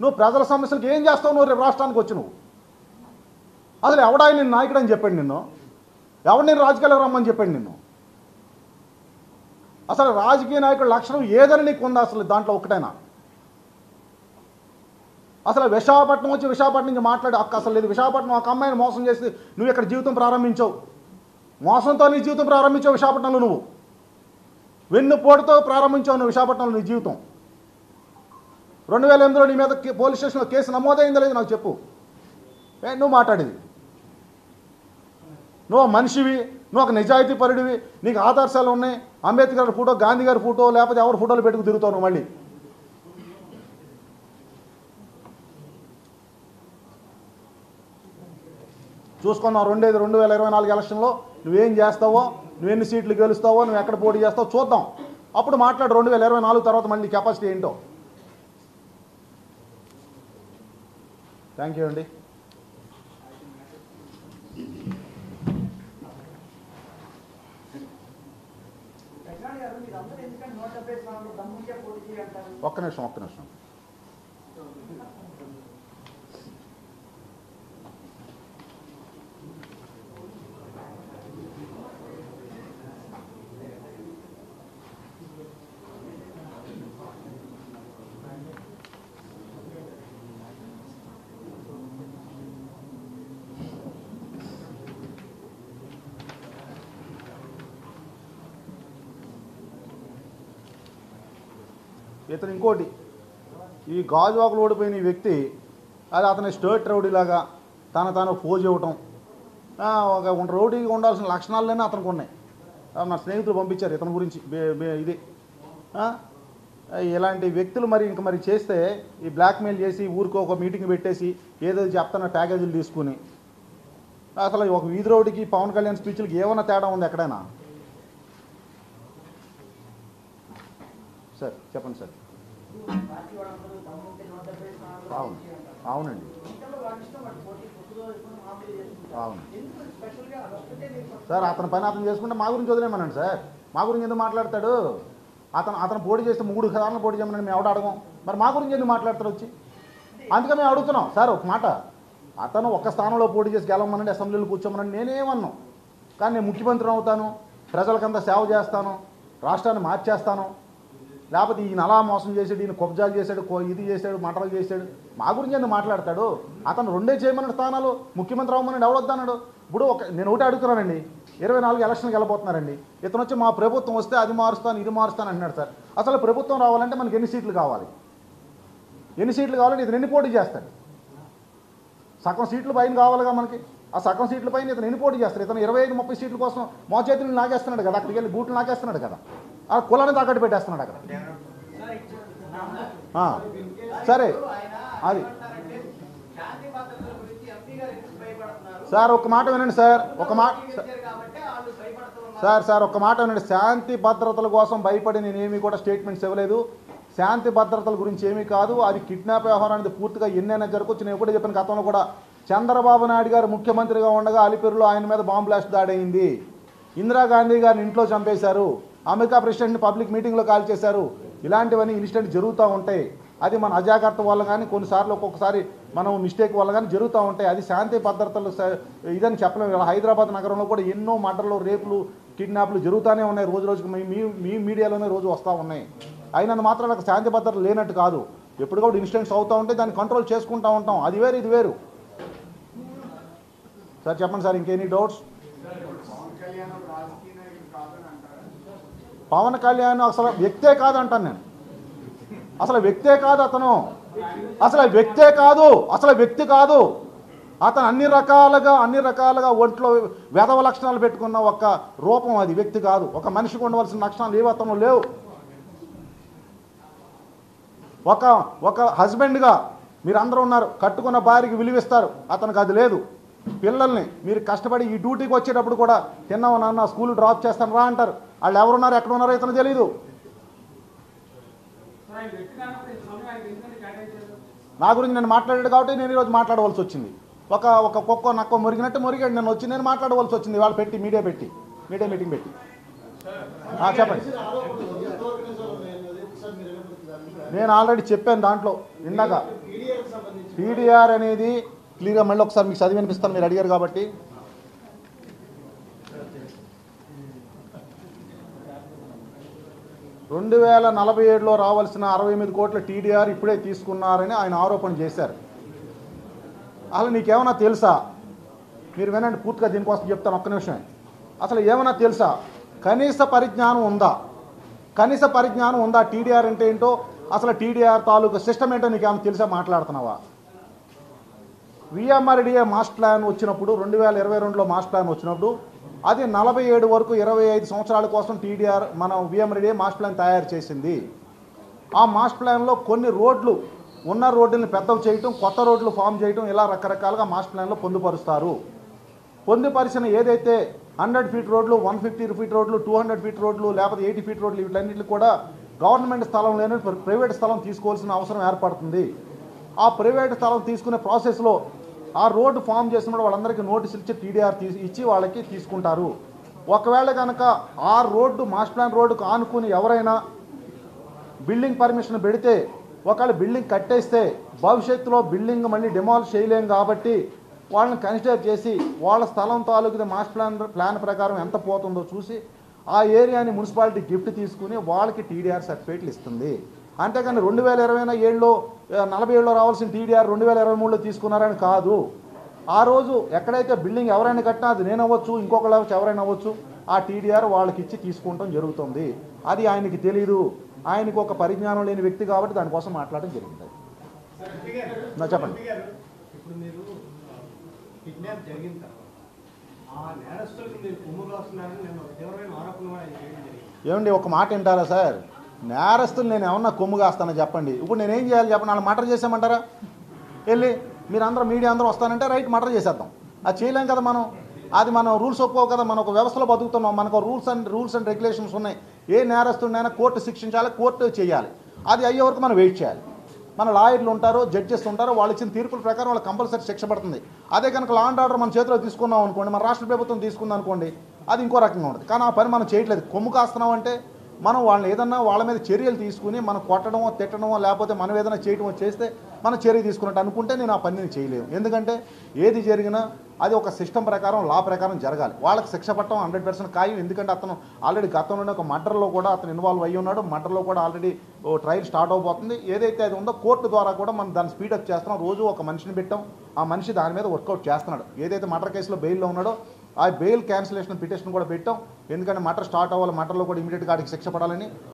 నువ్వు ప్రజల సమస్యలకు ఏం చేస్తావు నువ్వు రేపు రాష్ట్రానికి వచ్చి నువ్వు అసలు ఎవడాయి నేను నాయకుడు అని చెప్పాడు నిన్ను ఎవడు నేను రాజకీయాలకు రమ్మని చెప్పాడు నిన్ను అసలు రాజకీయ నాయకుడు లక్షణం ఏదని నీకు ఉందా అసలు దాంట్లో ఒకటైనా అసలు విశాఖపట్నం వచ్చి విశాఖపట్నం నుంచి మాట్లాడి అక్క అసలు లేదు విశాఖపట్నం ఒక అమ్మాయిని మోసం చేసి నువ్వు ఇక్కడ జీవితం ప్రారంభించావు మోసంతో నీ జీవితం ప్రారంభించావు విశాఖపట్నంలో నువ్వు వెన్నుపోటుతో ప్రారంభించావు నువ్వు విశాఖపట్నంలో నీ జీవితం రెండు వేల ఎనిమిదిలో నీ మీద కే- పోలీస్ స్టేషన్లో కేసు నమోదైందో లేదు నాకు చెప్పు ఏ నువ్వు మాట్లాడేది నువ్వు ఒక మనిషివి నువ్వు ఒక నిజాయితీ పరుడివి నీకు ఆదర్శాలు ఉన్నాయి అంబేద్కర్ గారి ఫోటో గాంధీ గారి ఫోటో లేకపోతే ఎవరి ఫోటోలు పెట్టుకు తిరుగుతావు నువ్వు మళ్ళీ చూసుకున్నావు రెండేది రెండు వేల ఇరవై నాలుగు ఎలక్షన్లో నువ్వేం చేస్తావో నువ్వు ఎన్ని సీట్లు గెలుస్తావో నువ్వు ఎక్కడ పోటీ చేస్తావో చూద్దాం అప్పుడు మాట్లాడు రెండు వేల ఇరవై నాలుగు తర్వాత మళ్ళీ కెపాసిటీ ఏంటో థ్యాంక్ యూ అండి ప్రశాంత్ గారు మీరు అందరూ ఎందుకంటే నూట డెబ్బై స్థానంలో దమ్ముంటే పోటీ చేయంటారు ఒక్క నిమిషం ఒక్క నిమిషం ఇతను ఇంకోటి ఈ గాజువాకులు ఓడిపోయిన ఈ వ్యక్తి అది అతని స్టేట్ రౌడీలాగా తన తాను ఫోజ్ ఇవ్వటం ఆ, ఒక ఉన్న రౌడీగా ఉండాల్సిన లక్షణాలనే అతనికి ఉన్నాయి ఆ, నా స్నేహితులు పంపించారు ఇతని గురించి బే- బే- ఇది ఆ, ఇలాంటి వ్యక్తులు మరి ఇంక మరి చేస్తే ఈ బ్లాక్మెయిల్ చేసి ఊరికి ఒక మీటింగ్ పెట్టేసి ఏదో చెప్తాన ప్యాకేజీలు తీసుకుని అసలు ఒక వీధి రౌడీకి పవన్ కళ్యాణ్ స్పీచ్లకి ఏమైనా తేడా ఉంది ఎక్కడైనా సార్ చెప్పండి సార్ పార్టీ వాళ్ళందరూ దమ్ముంటే నూట డెబ్బై స్థానాల్లో అవును పోటీ చేయంటారు అవునండి ఇంతలో వాళ్ళ ఇష్టం వాళ్ళు పోటీ పొత్తులో వేసుకొని మామూలు చేసుకుంటారు అవును ఎందుకు స్పెషల్గా అదొక్కటే మీకు సార్ అతని పని అతను చేసుకుంటే మా గురించి వదిలేమనండి సార్ మా గురించి ఎందుకు మాట్లాడతాడు అతను అతను పోటీ చేస్తే మూడు సార్లు పోటీ చేయమని మేము ఎవడ అడగం మరి మా గురించి ఎందుకు మాట్లాడతాడు వచ్చి అందుకే మేము అడుగుతున్నాం సార్ ఒక మాట అతను ఒక్క స్థానంలో పోటీ చేసి గెలవమనండి అసెంబ్లీలో కూర్చోమనండి నేనేమన్నాను కానీ నేను ముఖ్యమంత్రిని అవుతాను ప్రజలకంతా సేవ చేస్తాను రాష్ట్రాన్ని మార్చేస్తాను లేకపోతే ఈయన అలా మోసం చేసాడు ఈయన కుబ్జాలు చేశాడు కో- ఇది చేశాడు మంటలు చేశాడు మా గురించి ఎందుకు మాట్లాడతాడు అతను రెండే చేయమన్న స్థానాలు ముఖ్యమంత్రి అవ్వమని ఎవడొద్దన్నాడు ఇప్పుడు ఒక నేను ఒకటి అడుగుతున్నానండి ఇరవై నాలుగు ఎలక్షన్కి వెళ్ళబోతున్నారండి ఇతను వచ్చి మా ప్రభుత్వం వస్తే అది మారుస్తాను ఇది మారుస్తాను అంటున్నాడు సార్ అసలు ప్రభుత్వం రావాలంటే మనకి ఎన్ని సీట్లు కావాలి ఎన్ని సీట్లు కావాలంటే ఇతను ఎన్ని పోటీ చేస్తాడు సగం సీట్లు పైన కావాలిగా మనకి ఆ సగం సీట్ల పైన ఇతను ఎన్ని పోటీ చేస్తాడు ఇతను ఇరవై ఐదు ముప్పై సీట్ల కోసం మా చేతులు నాకేస్తున్నాడు కదా అక్కడికి వెళ్ళి బూట్లు నాకేస్తున్నాడు కదా ఆ కులాన్ని తాకట్టు పెట్టేస్తున్నాడు అక్కడ ఆ, సరే అది శాంతి భద్రతల గురించి ఎంపీ గారు ఎందుకు భయపడుతున్నారు సార్ ఒక మాట వినండి సార్ ఒక మాట ఇచ్చారు కాబట్టి వాళ్ళు భయపడుతూ ఉన్నారు సార్ సార్ ఒక మాట వినండి శాంతి భద్రతల కోసం భయపడి నేనేమి కూడా స్టేట్మెంట్స్ ఇవ్వలేదు శాంతి భద్రతల గురించి ఏమీ కాదు అది కిడ్నాప్ వ్యవహారం అనేది పూర్తిగా ఎన్నైనా జరగవచ్చు నేను కూడా చెప్పిన గతంలో కూడా చంద్రబాబు నాయుడు గారు ముఖ్యమంత్రిగా ఉండగా అలిపిరిలో ఆయన మీద బాంబ్ బ్లాస్ట్ దాడి అయింది ఇందిరాగాంధీ గారిని ఇంట్లో చంపేశారు అమెరికా ప్రెసిడెంట్ని పబ్లిక్ మీటింగ్లో కాల్ చేశారు ఇలాంటివన్నీ ఇన్సిడెంట్ జరుగుతూ ఉంటాయి అది మన అజాగ్రత్త వల్ల కానీ కొన్నిసార్లు ఒక్కొక్కసారి మనం మిస్టేక్ వల్ల కానీ జరుగుతూ ఉంటాయి అది శాంతి భద్రతలు స- ఇదని చెప్పలేము ఇలా హైదరాబాద్ నగరంలో కూడా ఎన్నో మర్డర్లు రేపులు కిడ్నాప్లు జరుగుతూనే ఉన్నాయి రోజు రోజుకి మీ మీ- మీ మీడియాలోనే రోజు వస్తూ ఉన్నాయి అయినంత మాత్రం నాకు శాంతి భద్రతలు లేనట్టు కాదు ఎప్పుడు కూడా ఇన్సిడెంట్స్ అవుతూ ఉంటాయి దాన్ని కంట్రోల్ చేసుకుంటూ ఉంటాం అది వేరు ఇది వేరు సార్ చెప్పండి సార్ ఇంకెనీ డౌట్స్ పవన్ కళ్యాణ్ అసలు వ్యక్తే కాదంటాను నేను అసలు వ్యక్తే కాదు అతను అసలు వ్యక్తే కాదు అసలు వ్యక్తి కాదు అతను అన్ని రకాలుగా అన్ని రకాలుగా ఒంట్లో వెధవ లక్షణాలు పెట్టుకున్న ఒక రూపం అది వ్యక్తి కాదు ఒక మనిషికి ఉండవలసిన లక్షణాలు ఏవి అతను లేవు ఒక ఒక హస్బెండ్గా మీరు అందరూ ఉన్నారు కట్టుకున్న భార్యకి విలువిస్తారు అతనికి అది లేదు పిల్లల్ని మీరు కష్టపడి ఈ డ్యూటీకి వచ్చేటప్పుడు కూడా తిన్నావు నాన్న స్కూల్ డ్రాప్ చేస్తాను రా అంటారు వాళ్ళు ఎవరున్నారు ఎక్కడ ఉన్నారో ఇతను తెలియదు నా గురించి నేను మాట్లాడాడు కాబట్టి నేను ఈరోజు మాట్లాడవలసి వచ్చింది ఒక ఒక కుక్క నక్క మురిగినట్టు మురిగాడు నేను వచ్చి నేను మాట్లాడవలసి వచ్చింది వాళ్ళు పెట్టి మీడియా పెట్టి మీడియా మీటింగ్ పెట్టి ఆ, చెప్పండి నేను ఆల్రెడీ చెప్పాను దాంట్లో ఇందాక టీడీఆర్కి సంబంధించి టీడీఆర్ అనేది క్లియర్గా మళ్ళీ ఒకసారి మీకు చదివి వినిపిస్తాను మీరు అడిగారు కాబట్టి రెండు వేల నలభై ఏడులో రావాల్సిన అరవై ఎనిమిది కోట్ల టీడీఆర్ ఇప్పుడే తీసుకున్నారని ఆయన ఆరోపణ చేశారు అసలు నీకేమన్నా తెలుసా మీరు వినండి పూర్తిగా దీనికోసం చెప్తాను ఒక్క నిమిషమే అసలు ఏమన్నా తెలుసా కనీస పరిజ్ఞానం ఉందా కనీస పరిజ్ఞానం ఉందా టీడీఆర్ అంటే ఏంటో అసలు టీడీఆర్ తాలూకు సిస్టమ్ ఏంటో నీకు ఏమైనా తెలిసా మాట్లాడుతున్నావా విఎంఆర్డిఏ మాస్టర్ ప్లాన్ వచ్చినప్పుడు రెండు వేల ఇరవై రెండులో మాస్టర్ ప్లాన్ వచ్చినప్పుడు అది నలభై ఏడు వరకు ఇరవై ఐదు సంవత్సరాల కోసం టీడీఆర్ మన విఎంఆర్డిఏ మాస్టర్ ప్లాన్ తయారు చేసింది ఆ మాస్టర్ ప్లాన్లో కొన్ని రోడ్లు ఉన్న రోడ్డుని పెద్దవి చేయటం కొత్త రోడ్లు ఫామ్ చేయటం ఇలా రకరకాలుగా మాస్టర్ ప్లాన్లో పొందుపరుస్తారు పొందుపరిచిన ఏదైతే హండ్రెడ్ ఫీట్ రోడ్లు వన్ ఫిఫ్టీ ఫీట్ రోడ్లు టూ హండ్రెడ్ ఫీట్ రోడ్లు లేకపోతే ఎయిటీ ఫీట్ రోడ్లు వీటన్నిటిని కూడా గవర్నమెంట్ స్థలం లేని ప్రైవేట్ స్థలం తీసుకోవాల్సిన అవసరం ఏర్పడుతుంది ఆ ప్రైవేట్ స్థలం తీసుకునే ప్రాసెస్లో ఆ రోడ్డు ఫామ్ చేసినప్పుడు వాళ్ళందరికీ నోటీసులు ఇచ్చి టీడీఆర్ తీసి ఇచ్చి వాళ్ళకి తీసుకుంటారు ఒకవేళ కనుక ఆ రోడ్డు మాస్టర్ ప్లాన్ రోడ్డుకు ఆనుకుని ఎవరైనా బిల్డింగ్ పర్మిషన్ పెడితే ఒకవేళ బిల్డింగ్ కట్టేస్తే భవిష్యత్తులో బిల్డింగ్ మళ్ళీ డిమాలిష్ చేయలేం కాబట్టి వాళ్ళని కన్సిడర్ చేసి వాళ్ళ స్థలం తాలూకు మాస్టర్ ప్లాన్ ప్లాన్ ప్రకారం ఎంత పోతుందో చూసి ఆ ఏరియాని మున్సిపాలిటీ గిఫ్ట్ తీసుకుని వాళ్ళకి టీడీఆర్ సర్టిఫికేట్లు ఇస్తుంది అంతేకాని రెండు వేల ఇరవై ఏడులో ఆ, నలభై ఏడులో రావాల్సిన టీడీఆర్ రెండు వేల ఇరవై మూడులో తీసుకున్నారని కాదు ఆ రోజు ఎక్కడైతే బిల్డింగ్ ఎవరైనా కట్టినా అది నేను అవ్వచ్చు ఇంకొకళ్ళు అవ్వచ్చు ఎవరైనా అవ్వచ్చు ఆ టీడీఆర్ వాళ్ళకి ఇచ్చి తీసుకుంటాం జరుగుతుంది అది ఆయనకి తెలియదు ఆయనకు ఒక పరిజ్ఞానం లేని వ్యక్తి కాబట్టి దానికోసం మాట్లాడడం జరిగింది సార్ ఎంపీ గారు, నా చెప్పండి. ఎంపీ గారు, ఇప్పుడు మీరు కిడ్నాప్ జరిగిన తర్వాత ఆ నేరస్తులకు మీరు కొమ్ముగా వస్తున్నారని నేను ఒక తీవ్రమైన ఆరోపణ కూడా ఆయన చేయడం జరిగింది ఏమండి ఒక మాట వింటారా సార్ నేరస్తులు నేను ఏమన్నా కొమ్ము కాస్తానో చెప్పండి ఇప్పుడు నేనేం చేయాలి చెప్పండి వాళ్ళు మటర్ చేసామంటారా వెళ్ళి మీరు అందరూ మీడియా అందరూ వస్తానంటే రైట్ మటర్ చేసేద్దాం అది చేయలేం కదా మనం అది మనం రూల్స్ ఒప్పుకోవు కదా మనం ఒక వ్యవస్థలో బతుకుతున్నాం మనకు rules and rules and regulations ఉన్నాయి ఏ నేరస్తుడినైనా కోర్టు శిక్షించాలి కోర్టు చేయాలి అది అయ్యే వరకు మనం వెయిట్ చేయాలి మన లాయర్లు ఉంటారు జడ్జెస్ ఉంటారు వాళ్ళు ఇచ్చిన తీర్పుల ప్రకారం వాళ్ళకి కంపల్సరీ శిక్ష పడుతుంది అదే కనుక లా అండ్ ఆర్డర్ మన చేతిలో తీసుకున్నాం అనుకోండి మన రాష్ట్ర ప్రభుత్వం తీసుకుంది అనుకోండి అది ఇంకో రకంగా ఉంటుంది కానీ ఆ పని మనం చేయట్లేదు కొమ్ము కాస్తున్నాం అంటే మనం వాళ్ళని ఏదన్నా వాళ్ళ మీద చర్యలు తీసుకుని మనం కొట్టడమో తిట్టడమో లేకపోతే మనం ఏదైనా చేయడమో చేస్తే మనం చర్య తీసుకున్నట్టు అనుకుంటే నేను ఆ పనిని చేయలేము ఎందుకంటే ఏది జరిగినా అది ఒక సిస్టమ్ ప్రకారం లా ప్రకారం జరగాలి వాళ్ళకి శిక్ష పట్టడం హండ్రెడ్ పర్సెంట్ ఖాయం ఎందుకంటే అతను ఆల్రెడీ గతంలోనే ఒక మర్డర్లో కూడా అతను ఇన్వాల్వ్ అయ్యి ఉన్నాడు మర్డర్లో కూడా ఆల్రెడీ ఓ ట్రయల్ స్టార్ట్ అవబోతుంది ఏదైతే అది ఉందో కోర్టు ద్వారా కూడా మనం దాన్ని స్పీడప్ చేస్తున్నాం రోజు ఒక మనిషిని పెట్టాం ఆ మనిషి దాని మీద వర్కౌట్ చేస్తున్నాడు ఏదైతే మర్డర్ కేసులో బెయిల్లో ఉన్నాడో ఆ బెయిల్ క్యాన్సిలేషన్ పిటిషన్ కూడా పెట్టాం ఎందుకంటే మటర్ స్టార్ట్ అవ్వాలి మటర్లో కూడా ఇమీడియట్గా ఆడికి శిక్ష పడాలని